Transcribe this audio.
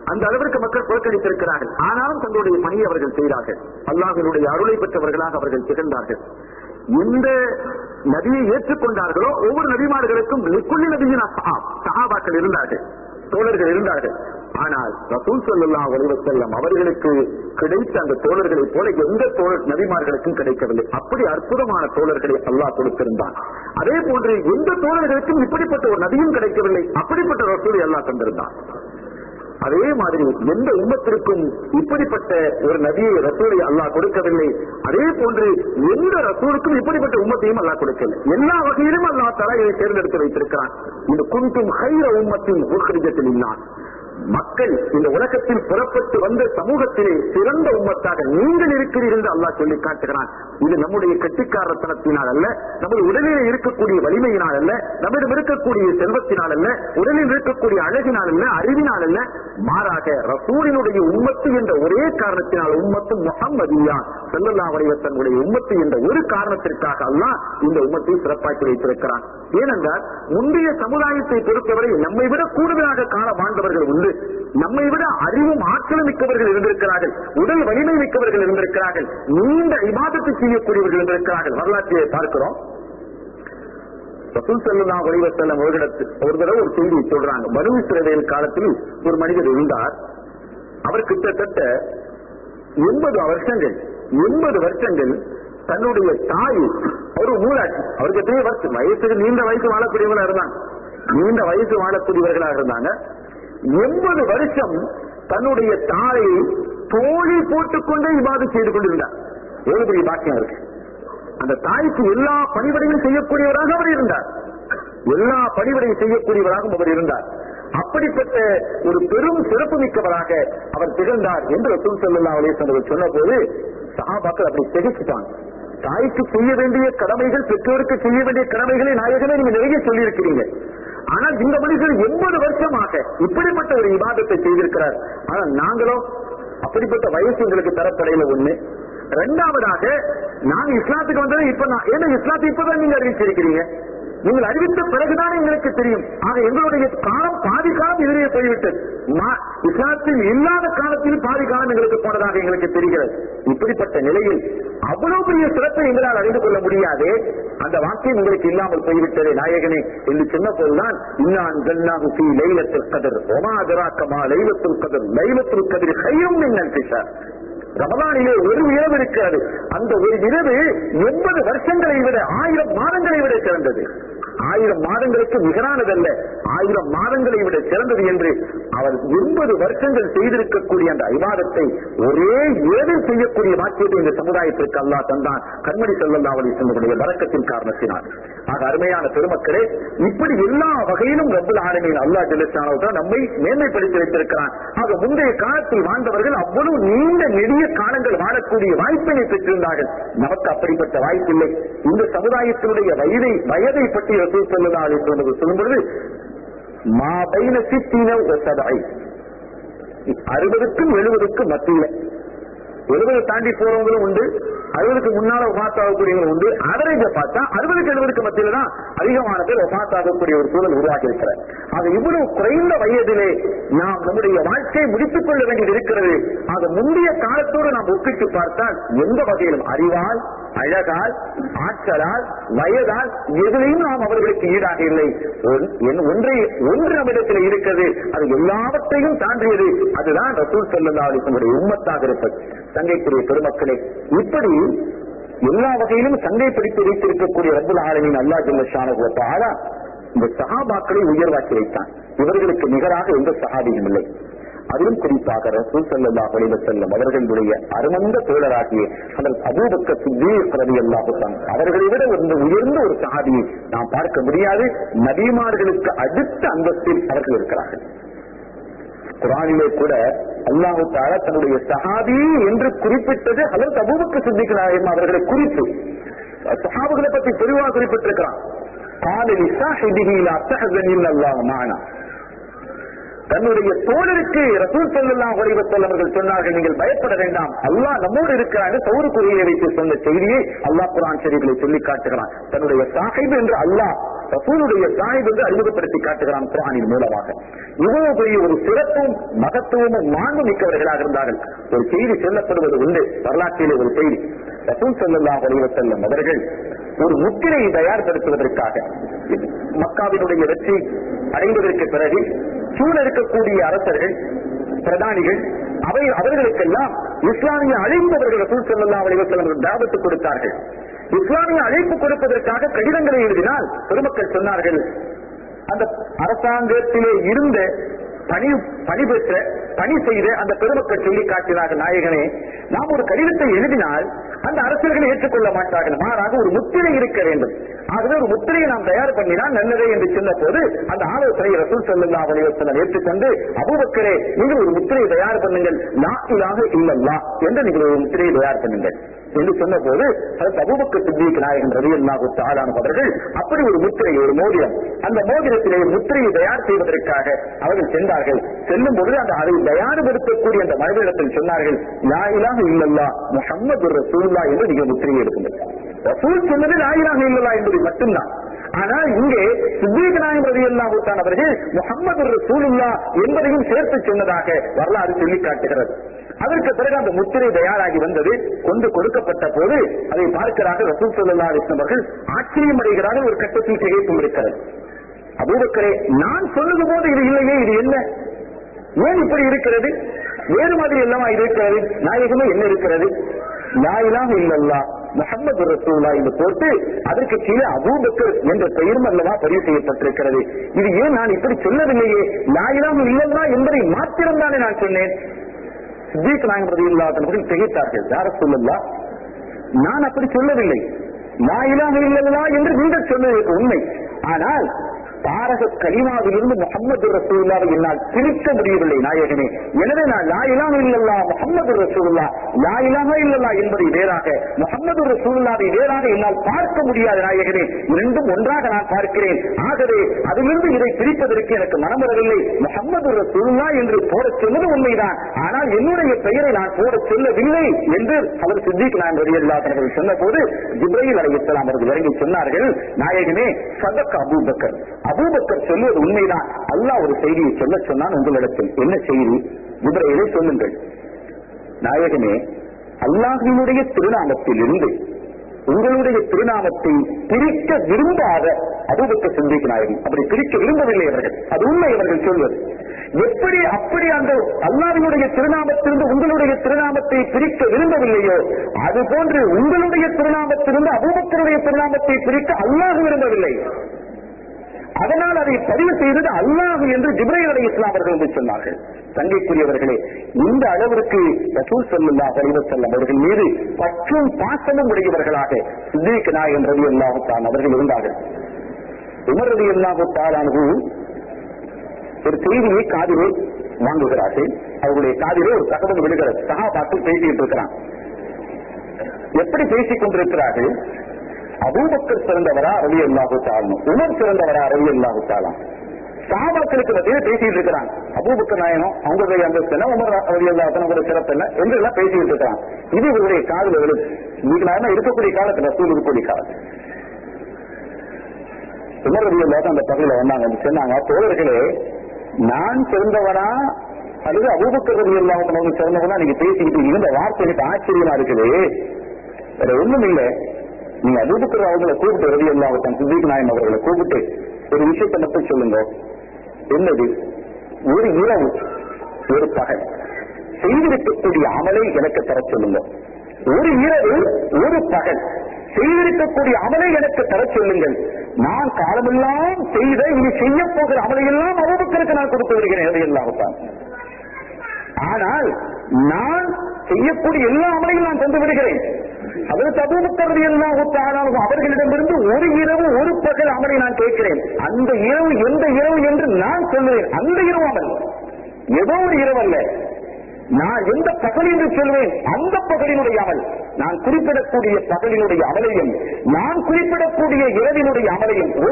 அந்த அளவிற்கு மக்கள் புறக்கணித்திருக்கிறார்கள் ஆனாலும் தங்களுடைய பணியை அவர்கள் செய்தார்கள் அல்லாஹினுடைய அருளை பெற்றவர்களாக அவர்கள் திகழ்ந்தார்கள் எந்த நபியை ஏற்றுக்கொண்டார்களோ ஒவ்வொரு நபிமார்களுக்கும் லிக்குள்ளி நபியின் சஹாபாக்கள் இருந்தார்கள் தோழர்கள் இருந்தார்கள் ஆனால் ரசூல் சொல்லா செல்லம் அவர்களுக்கு கிடைத்த அந்த தோழர்களைப் போல எந்த தோழர் நபிமார்களுக்கும் கிடைக்கவில்லை அப்படி அற்புதமான தோழர்களை அல்லாஹ் கொடுத்திருந்தான் அதே போன்று எந்த தோழர்களுக்கும் இப்படிப்பட்ட ஒரு நபியும் கிடைக்கவில்லை அப்படிப்பட்ட ரசூலை அல்லாஹ் தந்திருந்தான் அதே மாதிரி எந்த உம்மத்திற்கும் இப்படிப்பட்ட ஒரு நபியை ரசூலை அல்லாஹ் கொடுக்கவில்லை அதே போன்று எந்த ரசூலுக்கும் இப்படிப்பட்ட உம்மத்தையும் அல்லாஹ் கொடுக்கவில்லை எல்லா வகையிலும் அல்லாஹ் தலா இதை தேர்ந்தெடுத்து வைத்திருக்கிறான் இந்த குன்றும் ஹைர உம்மத்தின் உட்கடிதத்தில் இல்லான் மக்கள் இந்த உலகத்தில் புறப்பட்டு வந்த சமூகத்திலே சிறந்த உம்மத்தாக நீங்கள் இருக்கிறீர்கள் என்று அல்லாஹ் சொல்லி காட்டுகிறான் இது நம்முடைய கட்டிக்காரத்தனத்தினால் அல்ல நமது உடலில் இருக்கக்கூடிய வலிமையினால் அல்ல நம்மிடம் இருக்கக்கூடிய செல்வத்தினால் அல்ல உடலில் இருக்கக்கூடிய அழகினால் அல்ல அறிவினால் அல்ல மாறாக ரசூலினுடைய உம்மத்து என்ற ஒரே காரணத்தினால் உம்மத்து முகம்மதியா செல்லல்லா தன்னுடைய உம்மத்து என்ற ஒரு காரணத்திற்காக அல்லாஹ் இந்த உம்மத்தை சிறப்பாக்கி வைத்திருக்கிறான் ஏனென்றால் முந்தைய சமுதாயத்தை பொறுத்தவரை நம்மை விட கூடுதலாக காண வாழ்ந்தவர்கள் உண்டு நம்மை விட அறிவும் ஆற்றலும் மிக்கவர்கள் இருந்திருக்கிறார்கள் உடல் வலிமை மிக்கவர்கள் இருந்திருக்கிறார்கள் நீண்ட இபாதத்தை செய்யக்கூடியவர்கள் இருந்திருக்கிறார்கள் வரலாற்றை பார்க்கிறோம் ரசூல் செல்லா செல்லம் ஒரு ஒரு தடவை ஒரு செய்தியை சொல்றாங்க பனு இஸ்ரவேல் காலத்தில் ஒரு மனிதர் இருந்தார் அவர் கிட்டத்தட்ட எண்பது வருஷங்கள் எண்பது வருஷங்கள் தன்னுடைய தாய் ஒரு மூலாட்சி அவருக்கு எத்தனை வருஷம் வயசுக்கு நீண்ட வயசு வாழக்கூடியவங்களா இருந்தாங்க நீண்ட வயசு வாழக்கூடியவர்களாக இருந்தாங்க எண்பது வருஷம் தன்னுடைய தாயை தோழி போட்டுக்கொண்டே இவ்வாறு செய்து கொண்டிருந்தார் எவ்வளவு பெரிய பாக்கியம் இருக்கு அந்த தாய்க்கு எல்லா பணிவிடையும் செய்யக்கூடியவராக அவர் இருந்தார் எல்லா பணிவிடையும் செய்யக்கூடியவராகவும் அவர் இருந்தார் அப்படிப்பட்ட ஒரு பெரும் சிறப்பு மிக்கவராக அவர் திகழ்ந்தார் என்று ரசூல் சல்லா அலிசன் சொன்ன போது சஹாபாக்கள் அப்படி திகைச்சுட்டாங்க தாய்க்கு செய்ய வேண்டிய கடமைகள் பெற்றோருக்கு செய்ய வேண்டிய கடமைகளை நாயகமே நீங்க நிறைய சொல்லியிருக்கிறீங்க ஆனால் இந்த மனிதர் எண்பது வருஷமாக இப்படிப்பட்ட ஒரு விவாதத்தை செய்திருக்கிறார் ஆனால் நாங்களோ அப்படிப்பட்ட வயசு எங்களுக்கு தரப்படையில ஒண்ணு ரெண்டாவதாக நாங்க இஸ்லாத்துக்கு வந்தது இப்ப நான் ஏன்னா இஸ்லாத்தை இப்பதான் நீங்க அறிவிச்சிருக்கிறீங்க நீங்கள் அறிவித்த பிறகுதான் எங்களுக்கு தெரியும் ஆக எங்களுடைய காலம் பாதி காலம் எதிரே போய்விட்டது இஸ்லாத்தில் இல்லாத காலத்தில் பாதி காலம் எங்களுக்கு போனதாக எங்களுக்கு தெரிகிறது இப்படிப்பட்ட நிலையில் அவ்வளவு பெரிய சிறப்பை எங்களால் அறிந்து கொள்ள முடியாது அந்த வாக்கியம் உங்களுக்கு இல்லாமல் போய்விட்டதே நாயகனே என்று சொன்ன போதுதான் இன்னான் ஜன்னாகு லைலத்தில் கதர் ஒமாதராக்கமா லைலத்துல் கதர் லைலத்துல் கதிர் கையும் மின்னல் சார் ரமலானிலே ஒரு இரவு இருக்கிறது அந்த ஒரு இரவு எண்பது வருஷங்களை விட ஆயிரம் மாதங்களை விட சிறந்தது ஆயிரம் மாதங்களுக்கு நிகரானதல்ல ஆயிரம் மாதங்களை விட சிறந்தது என்று அவர் எண்பது வருஷங்கள் செய்திருக்கக்கூடிய அந்த ஐவாதத்தை ஒரே இரவில் செய்யக்கூடிய வாக்கியத்தை இந்த சமுதாயத்திற்கு அல்லா தந்தான் கண்மணி செல்லல்லா அவளை சொன்னதுடைய வழக்கத்தின் காரணத்தினால் ஆக அருமையான பெருமக்களே இப்படி எல்லா வகையிலும் ரப்பல் ஆலமின் அல்லா ஜெலசானவர்கள் நம்மை மேன்மைப்படுத்தி வைத்திருக்கிறான் ஆக முந்தைய காலத்தில் வாழ்ந்தவர்கள் அவ்வளவு நீண்ட நெடிய காலங்கள் வாழக்கூடிய வாய்ப்பினை பெற்றிருந்தார்கள் நமக்கு அப்படிப்பட்ட வாய்ப்பில்லை இந்த சமுதாயத்தினுடைய வயதை வயதை பற்றி ரசூல் செல்லல்லா அலி சொன்னது சொல்லும்பொழுது மாபைன சித்தின ஒசதாய் அறுபதுக்கும் எழுபதுக்கும் மத்தியில் எழுபது தாண்டி போறவங்களும் உண்டு அறுபதுக்கு முன்னால ஒபாத் ஆகக்கூடியவங்க உண்டு அவரேஜ பார்த்தா அறுபதுக்கு எழுபதுக்கு மத்தியில தான் அதிகமான பேர் ஒபாத் ஆகக்கூடிய ஒரு சூழல் உருவாகி இருக்கிறார் ஆக இவ்வளவு குறைந்த வயதிலே நாம் நம்முடைய வாழ்க்கையை முடித்துக் கொள்ள வேண்டியது இருக்கிறது ஆக முந்தைய காலத்தோடு நாம் ஒப்பிட்டு பார்த்தால் எந்த வகையிலும் அறிவால் அழகால் ஆற்றலால் வயதால் எதிலையும் நாம் அவர்களுக்கு ஈடாக இல்லை ஒன்றை ஒன்று நம்மிடத்தில் இருக்கிறது அது எல்லாவற்றையும் தாண்டியது அதுதான் ரசூல் செல்லல்லா அலிசனுடைய உம்மத்தாக இருப்பது சங்கைக்குரிய பெருமக்களே இப்படி எல்லா வகையிலும் சங்கை பிடித்து வைத்திருக்கக்கூடிய ரப்புல் ஆலமின் அல்லா ஜில்லஷான இந்த சஹாபாக்களை உயர்வாக்கி வைத்தான் இவர்களுக்கு நிகராக எந்த சஹாபியும் இல்லை அதிலும் குறிப்பாக ரசூல் சல்லா அலிவ செல்லம் அவர்களுடைய அருமந்த தோழராகிய அதன் அபூபக்க சித்தீர் பிரதி அல்லாஹுத்தான் அவர்களை விட ஒரு உயர்ந்த ஒரு சஹாபியை நாம் பார்க்க முடியாது நபிமார்களுக்கு அடுத்த அந்தஸ்தில் அவர்கள் இருக்கிறார்கள் குரானிலே கூட அல்லாஹு தாலா தன்னுடைய சஹாபி என்று குறிப்பிட்டது அதற்கு அபூபக்க சித்திக் நாயகம் அவர்களை குறித்து சஹாபுகளை பற்றி தெளிவாக குறிப்பிட்டிருக்கிறான் காலில் இசாஹிதிஹி லா தஹ்சனில் அல்லாஹ் மானா தன்னுடைய தோழருக்கு ரசூல் செல்லாம் ஒளிவத்தல் அவர்கள் சொன்னார்கள் நீங்கள் பயப்பட வேண்டாம் அல்லாஹ் நம்மோடு இருக்கிறாங்க சௌரு குறியை வைத்து சொன்ன செய்தியை அல்லாஹ் குரான் ஷரீஃபிலே சொல்லி காட்டுகிறான் தன்னுடைய சாஹிப் என்று அல்லாஹ் ரசூலுடைய சாஹிப் என்று அறிமுகப்படுத்தி காட்டுகிறான் குரானின் மூலமாக இவ்வளவு பெரிய ஒரு சிறப்பும் மகத்துவமும் மாண்பு மிக்கவர்களாக இருந்தார்கள் ஒரு செய்தி சொல்லப்படுவது உண்டு வரலாற்றிலே ஒரு செய்தி ரசூல் ஸல்லல்லாஹு அலைஹி வஸல்லம் அவர்கள் ஒரு முத்திரையை தயார்படுத்துவதற்காக மக்காவினுடைய வெற்றி அடைந்ததற்கு பிறகு சூழ இருக்கக்கூடிய அரசர்கள் பிரதானிகள் அவை அவர்களுக்கெல்லாம் இஸ்லாமிய அழைப்பு அவர்கள் ரசூல் ஸல்லல்லாஹு அலைஹி வஸல்லம் தாவத்து கொடுத்தார்கள் இஸ்லாமிய அழைப்பு கொடுப்பதற்காக கடிதங்களை எழுதினால் பெருமக்கள் சொன்னார்கள் அந்த அரசாங்கத்திலே இருந்த பணி பணி பெற்ற பணி செய்த அந்த பெருமக்கள் சொல்லி காட்டினார்கள் நாயகனே நாம் ஒரு கடிதத்தை எழுதினால் அந்த அரசர்களை ஏற்றுக்கொள்ள மாட்டார்கள் மாறாக ஒரு முத்திரை இருக்க வேண்டும் ஆகவே ஒரு முத்திரையை நாம் தயார் பண்ணினால் நல்லதே என்று சொன்ன போது அந்த ஆலோசனை ரசூல் ஸல்லல்லாஹு அலைஹி வஸல்லம் ஏற்றுக்கொண்டு அபூபக்கரே நீங்கள் ஒரு முத்திரையை தயார் பண்ணுங்கள் லா இலாஹ இல்லல்லா என்று நீங்கள் ஒரு முத்திரையை தயார் பண்ணுங்கள் என்று சொன்ன போது அதற்கு அபூபக்கர் சித்திக் நாயகன் ரவி அல்லாஹு தாலான அவர்கள் அப்படி ஒரு முத்திரை ஒரு மோதிரம் அந்த மோதிரத்திலே முத்திரையை தயார் செய்வதற்காக அவர்கள் சென்றார்கள் செல்லும் பொழுது அந்த அதை தயார்படுத்தக்கூடிய அந்த மனிதனிடத்தில் சொன்னார்கள் லா இலாஹ இல்லல்லா முஹம்மது ரசூலுல்லாஹ் என்று நீங்கள் முத்திரையை எடுக்குங்கள் ரசூல் சொன்னது லா இலாஹ இல்லல்லா என்பது மட்டும்தான் ஆனால் இங்கே சித்திக் நாயம் ரவி அல்லாஹுத்தான் அவர்கள் முகமது ரசூலுல்லா என்பதையும் சேர்த்து சொன்னதாக வரலாறு சொல்லி காட்டுகிறது அதற்கு பிறகு அந்த முத்திரை தயாராகி வந்தது கொண்டு கொடுக்கப்பட்ட போது அதை பார்க்கிறார்கள் ரசூல் சொல்லா அவர்கள் ஆச்சரியம் அடைகிறார்கள் ஒரு கட்டத்தில் திகைப்பும் இருக்கிறது அபூபக்கரே நான் சொல்லுது போது இது இல்லையே இது என்ன ஏன் இப்படி இருக்கிறது வேறு மாதிரி எல்லாமா இருக்கிறது நாயகமே என்ன இருக்கிறது லாயிலாக இல்லல்லா முகமது ரசூல்லா என்று போட்டு அதற்கு கீழே அபூபக்கர் என்ற பெயரும் அல்லவா பதிவு செய்யப்பட்டிருக்கிறது இது ஏன் நான் இப்படி சொல்லவில்லையே லாயிலாக இல்லல்லா என்பதை மாத்திரம்தானே நான் சொன்னேன் சித்திக் நாயகம் ரதி இல்லாதவர்கள் திகைத்தார்கள் யார சொல்லல்லா நான் அப்படி சொல்லவில்லை லாயிலாக இல்லல்லா என்று நீங்கள் சொன்னதற்கு உண்மை ஆனால் தாரக கலிமாவிலிருந்து முகமது ரசூல்லாவை என்னால் பிரிக்க முடியவில்லை நாயகனே எனவே நான் லாயிலாக இல்லல்லா முகமது ரசூல்லா லாயிலாக இல்லல்லா என்பதை வேறாக முகமது ரசூல்லாவை வேறாக என்னால் பார்க்க முடியாது நாயகனே இரண்டும் ஒன்றாக நான் பார்க்கிறேன் ஆகவே அதிலிருந்து இதை பிரிப்பதற்கு எனக்கு மனம் வரவில்லை முகமது ரசூல்லா என்று போடச் சொன்னது உண்மைதான் ஆனால் என்னுடைய பெயரை நான் போடச் சொல்லவில்லை என்று அவர் சித்திக் நான் வெளியில்லாதவர்கள் சொன்ன போது ஜிப்ரையில் அலையலாம் அவர்கள் இறங்கி சொன்னார்கள் நாயகனே சதக் அபூபக்கர் அபூபக்கர் சொல்வது உண்மைதான் அல்லாஹ் ஒரு செய்தியை சொல்ல சொன்னான் உங்களிடத்தில் என்ன செய்தி ஜிப்ரையிலே சொல்லுங்கள் நாயகனே அல்லாஹினுடைய திருநாமத்தில் இருந்து உங்களுடைய திருநாமத்தை பிரிக்க விரும்பாத அபூபக்க சிந்திக்கு நாயகம் அப்படி பிரிக்க விரும்பவில்லை அவர்கள் அது உண்மை அவர்கள் சொல்வது எப்படி அப்படி அந்த அல்லாவினுடைய திருநாமத்திலிருந்து உங்களுடைய திருநாமத்தை பிரிக்க விரும்பவில்லையோ அது போன்று உங்களுடைய திருநாமத்திலிருந்து அபூபக்கருடைய திருநாமத்தை பிரிக்க அல்லாஹ் விரும்பவில்லை அதனால் அதை பதிவு செய்தது அல்லாஹ் என்று ஜிப்ரைல் அலி இஸ்லாம் அவர்கள் என்று சொன்னார்கள் தங்கைக்குரியவர்களே இந்த அளவிற்கு ரசூல் சல்லா செல்லம் அவர்கள் மீது பற்றும் பாசமும் உடையவர்களாக சித்திக் நாயன் ரவி அல்லாஹுத்தான் அவர்கள் இருந்தார்கள் உமர் ரவி அல்லாஹுத்தாலானது ஒரு செய்தியை காதிலே வாங்குகிறார்கள் அவருடைய காதிலே ஒரு தகவல் விடுகிறது சகாபாத்து பேசிட்டு இருக்கிறான் எப்படி பேசிக் கொண்டிருக்கிறார்கள் அபூபக்கர் சிறந்தவரா ரவி அல்லாஹு தாலும் உமர் சிறந்தவரா ரவி அல்லாஹு தாலாம் சாபாக்களுக்கு மத்தியில் பேசிட்டு இருக்கிறான் அபூபக்கர் நாயகம் அவங்களுடைய அந்தஸ்து என்ன உமர் ரவி அல்லாஹன் உங்களுடைய சிறப்பு என்ன என்று எல்லாம் பேசிட்டு இருக்கிறான் இது இவருடைய காதல விழுது இன்னைக்கு நான் இருக்கக்கூடிய காலத்துல ரசூல் இருக்கக்கூடிய காலத்துல உமர் ரவி அல்லாஹ் அந்த பகுதியில வந்தாங்க வந்து சொன்னாங்க தோழர்களே நான் சிறந்தவனா அல்லது அபூபக்கர் ரவி அல்லாஹன் சிறந்தவனா நீங்க பேசிக்கிட்டு இருந்த வார்த்தை எனக்கு ஆச்சரியமா இருக்குது வேற ஒண்ணும் இல்லை நீங்க அபூபக்கர் அவங்களை கூப்பிட்டு ரவி அல்லாஹன் சித்திக் நாயம் அவர்களை கூப்பிட்டு ஒரு விஷயத்தை மட்டும் சொல்லுங்க என்னது ஒரு இரவு ஒரு பகல் செய்திருக்கக்கூடிய அமலை எனக்கு தர சொல்லுங்க ஒரு இரவு ஒரு பகல் செய்திருக்கக்கூடிய அமலை எனக்கு தர சொல்லுங்கள் நான் காலமெல்லாம் செய்த இனி செய்ய போகிற அமலையெல்லாம் அபூபக்கருக்கு நான் கொடுத்து வருகிறேன் ரவி அல்லாஹான் ஆனால் நான் செய்யக்கூடிய எல்லா அமலையும் நான் தந்து விடுகிறேன் அதற்கு அபூபக்கர் எல்லாம் அவர்களிடமிருந்து ஒரு இரவு ஒரு பகல் அமலை நான் கேட்கிறேன் அந்த இரவு எந்த இரவு என்று நான் சொல்லுவேன் அந்த இரவு அமல் ஏதோ ஒரு இரவு அல்ல நான் எந்த பகல் என்று சொல்வேன் அந்த பகலினுடைய அமல் நான் குறிப்பிடக்கூடிய பகலினுடைய அமலையும் நான் குறிப்பிடக்கூடிய இரவினுடைய அமலையும் ஒரு